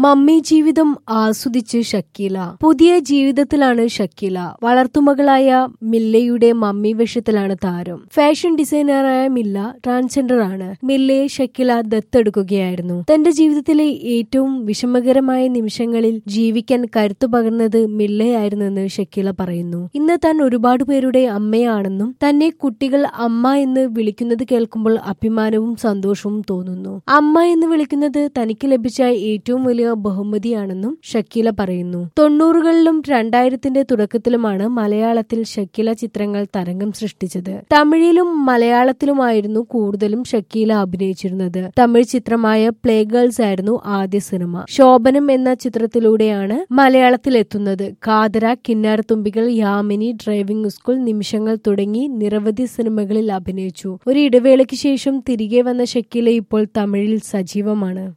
mummy ജീവിതം ആസ്വദിച്ച് ഷക്കീല പുതിയ ജീവിതത്തിലാണ് ഷക്കീല വളർത്തുമകളായ മില്ലയുടെ മമ്മി വേഷത്തിലാണ് താരം ഫാഷൻ ഡിസൈനറായ മില്ല ട്രാൻസ്ജെൻഡർ ആണ് മില്ലയെ ഷക്കീല ദത്തെടുക്കുകയായിരുന്നു തന്റെ ജീവിതത്തിലെ ഏറ്റവും വിഷമകരമായ നിമിഷങ്ങളിൽ ജീവിക്കാൻ കരുത്തു പകർന്നത് മില്ലയായിരുന്നെന്ന് ഷക്കീല പറയുന്നു ഇന്ന് താൻ ഒരുപാട് പേരുടെ അമ്മയാണെന്നും തന്നെ കുട്ടികൾ അമ്മ എന്ന് വിളിക്കുന്നത് കേൾക്കുമ്പോൾ അഭിമാനവും സന്തോഷവും തോന്നുന്നു അമ്മ എന്ന് വിളിക്കുന്നത് തനിക്ക് ലഭിച്ച ഏറ്റവും വലിയ ബഹുമതിയാണെന്നും ഷക്കീല പറയുന്നു തൊണ്ണൂറുകളിലും രണ്ടായിരത്തിന്റെ തുടക്കത്തിലുമാണ് മലയാളത്തിൽ ഷക്കീല ചിത്രങ്ങൾ തരംഗം സൃഷ്ടിച്ചത് തമിഴിലും മലയാളത്തിലുമായിരുന്നു കൂടുതലും ഷക്കീല അഭിനയിച്ചിരുന്നത് തമിഴ് ചിത്രമായ പ്ലേ ഗേൾസ് ആയിരുന്നു ആദ്യ സിനിമ ശോഭനം എന്ന ചിത്രത്തിലൂടെയാണ് മലയാളത്തിൽ എത്തുന്നത് കാതര കിന്നാരത്തുമ്പികൾ യാമിനി ഡ്രൈവിംഗ് സ്കൂൾ നിമിഷങ്ങൾ തുടങ്ങി നിരവധി സിനിമകളിൽ അഭിനയിച്ചു ഒരു ഇടവേളയ്ക്ക് ശേഷം തിരികെ വന്ന ഷക്കീല ഇപ്പോൾ തമിഴിൽ സജീവമാണ്